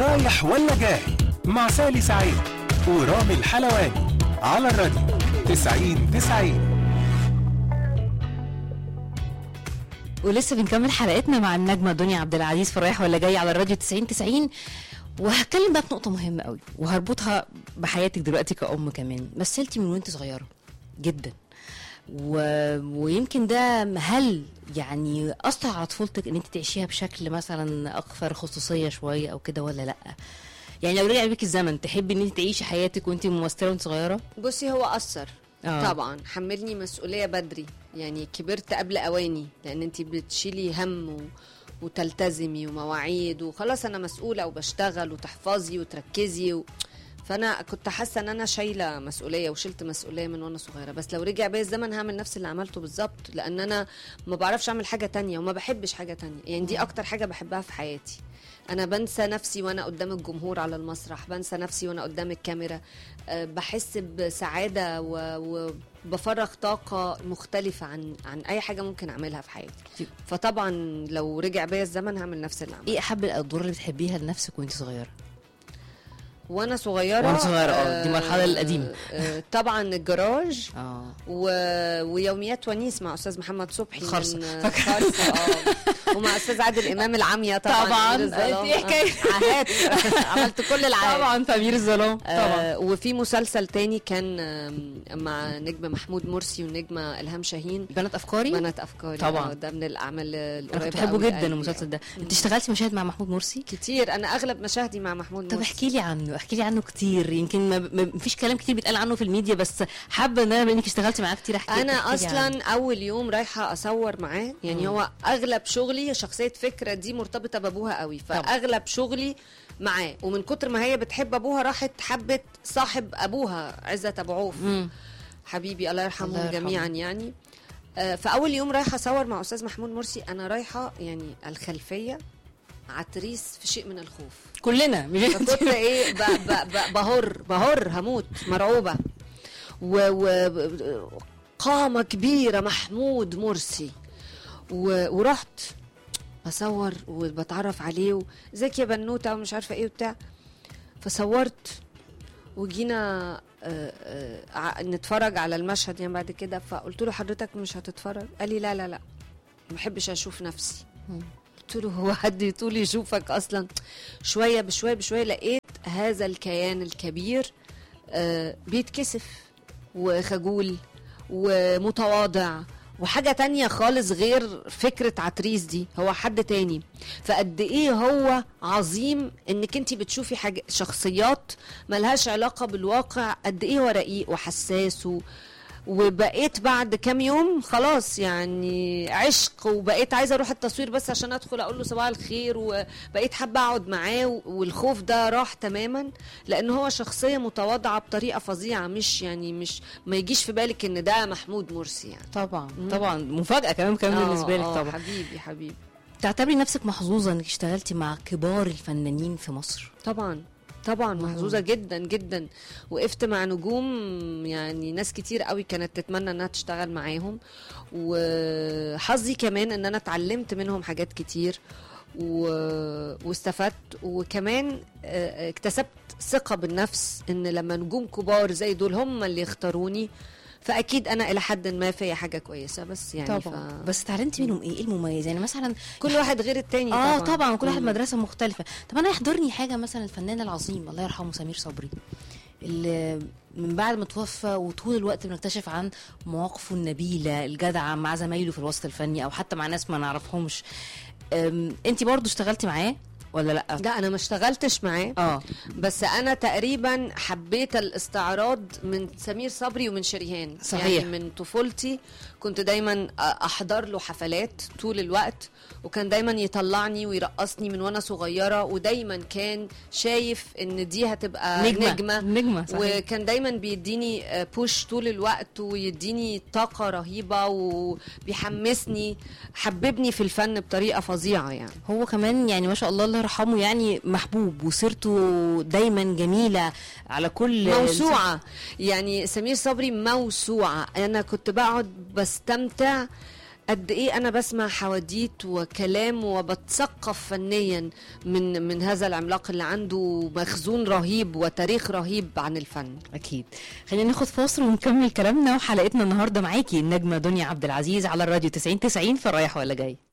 رايح ولا جاي مع سالي سعيد ورامي الحلواني على الراديو 90 90 ولسه بنكمل حلقتنا مع النجمه دنيا عبد العزيز في رايح ولا جاي على الراديو 90 90 وهتكلم بقى في نقطه مهمه قوي وهربطها بحياتك دلوقتي كأم كمان مثلتي من وانت صغيره جدا و... ويمكن ده هل يعني اثر على طفولتك ان انت تعيشيها بشكل مثلا اكثر خصوصيه شويه او كده ولا لا يعني لو رجع بيك الزمن تحبي ان انت تعيشي حياتك وانت ممثله وانت صغيره بصي هو اثر آه. طبعا حملني مسؤوليه بدري يعني كبرت قبل اواني لان انت بتشيلي هم و... وتلتزمي ومواعيد وخلاص انا مسؤوله وبشتغل وتحفظي وتركزي و... فانا كنت حاسه ان انا شايله مسؤوليه وشلت مسؤوليه من وانا صغيره بس لو رجع بيا الزمن هعمل نفس اللي عملته بالظبط لان انا ما بعرفش اعمل حاجه تانية وما بحبش حاجه تانية يعني دي اكتر حاجه بحبها في حياتي انا بنسى نفسي وانا قدام الجمهور على المسرح بنسى نفسي وانا قدام الكاميرا أه، بحس بسعاده و- وبفرغ طاقه مختلفه عن عن اي حاجه ممكن اعملها في حياتي فطبعا لو رجع بيا الزمن هعمل نفس اللي عملته ايه احب الادوار اللي بتحبيها لنفسك وانت صغيره وانا صغيره وأنا صغيرة، آه، دي المرحلة القديمة. آه، طبعا الجراج اه و... ويوميات ونيس مع استاذ محمد صبحي خالصة. من خالصة اه ومع استاذ عادل امام العمية طبعا طبعاً. أمير الظلام. دي حكاية. آه، عهات عملت كل العهات طبعا في امير الظلام طبعا آه وفي مسلسل تاني كان آم، مع نجم محمود مرسي ونجمة الهام شاهين بنات افكاري بنات افكاري طبعا. آه، ده من الاعمال انا القريبه كنت بحبه أوي جدا لقلبي. المسلسل ده انت اشتغلتي مشاهد مع محمود مرسي كتير انا اغلب مشاهدي مع محمود طب مرسي احكي لي عنه احكي لي عنه كتير يمكن ما ما فيش كلام كتير بيتقال عنه في الميديا بس حابه ان انا بما انك اشتغلتي معاه كتير احكي انا احكي لي عنه. اصلا اول يوم رايحه اصور معاه يعني مم. هو اغلب شغلي شخصيه فكره دي مرتبطه بابوها قوي فاغلب شغلي معاه ومن كتر ما هي بتحب ابوها راحت حبت صاحب ابوها عزت ابو عوف مم. حبيبي الله يرحمهم الله يرحمه. جميعا يعني آه، فاول يوم رايحه اصور مع استاذ محمود مرسي انا رايحه يعني الخلفيه عتريس في شيء من الخوف كلنا مش فكنت ايه ب- ب- ب- بهر بهر هموت مرعوبه و, و قامه كبيره محمود مرسي و ورحت بصور وبتعرف عليه و- ازيك يا بنوته ومش عارفه ايه وبتاع فصورت وجينا آه، آه، ع- نتفرج على المشهد يعني بعد كده فقلت له حضرتك مش هتتفرج قال لي لا لا لا ما بحبش اشوف نفسي قلت له هو حد يطول يشوفك اصلا شويه بشويه بشويه لقيت هذا الكيان الكبير آه، بيتكسف وخجول ومتواضع وحاجة تانية خالص غير فكرة عتريس دي هو حد تاني فقد ايه هو عظيم انك انت بتشوفي حاجة شخصيات ملهاش علاقة بالواقع قد ايه هو رقيق وحساس و وبقيت بعد كام يوم خلاص يعني عشق وبقيت عايزه اروح التصوير بس عشان ادخل اقول له صباح الخير وبقيت حابه اقعد معاه و- والخوف ده راح تماما لان هو شخصيه متواضعه بطريقه فظيعه مش يعني مش ما يجيش في بالك ان ده محمود مرسي يعني طبعا طبعا مفاجاه كمان كمان آه، بالنسبه لك آه، طبعا حبيبي حبيبي تعتبري نفسك محظوظه انك اشتغلتي مع كبار الفنانين في مصر طبعا طبعا محظوظه جدا جدا وقفت مع نجوم يعني ناس كتير قوي كانت تتمنى انها تشتغل معاهم وحظي كمان ان انا اتعلمت منهم حاجات كتير و... واستفدت وكمان آه، اكتسبت ثقه بالنفس ان لما نجوم كبار زي دول هم اللي يختاروني فاكيد انا الى حد ما فيا حاجه كويسه بس يعني طبعا ف... بس اتعلمتي منهم ايه ايه المميز يعني مثلا كل واحد غير التاني اه طبعا كل واحد مم. مدرسه مختلفه طب انا يحضرني حاجه مثلا الفنان العظيم الله يرحمه سمير صبري اللي من بعد ما توفى وطول الوقت بنكتشف عن مواقفه النبيله الجدعه مع زمايله في الوسط الفني او حتى مع ناس ما نعرفهمش انت برضو اشتغلتي معاه ولا لا لا انا ما اشتغلتش معاه اه بس انا تقريبا حبيت الاستعراض من سمير صبري ومن شريهان صحيح. يعني من طفولتي كنت دايما احضر له حفلات طول الوقت وكان دايما يطلعني ويرقصني من وانا صغيره ودايما كان شايف ان دي هتبقى نجمة. نجمه, نجمة، صحيح. وكان دايما بيديني بوش طول الوقت ويديني طاقه رهيبه وبيحمسني حببني في الفن بطريقه فظيعه يعني هو كمان يعني ما شاء الله الله يرحمه يعني محبوب وسيرته دايما جميله على كل قد ايه انا بسمع حواديت وكلام وبتثقف فنيا من من هذا العملاق اللي عنده مخزون رهيب وتاريخ رهيب عن الفن اكيد خلينا ناخد فاصل ونكمل كلامنا وحلقتنا النهارده معاكي النجمه دنيا عبد العزيز على الراديو 90 90 في رايح ولا جاي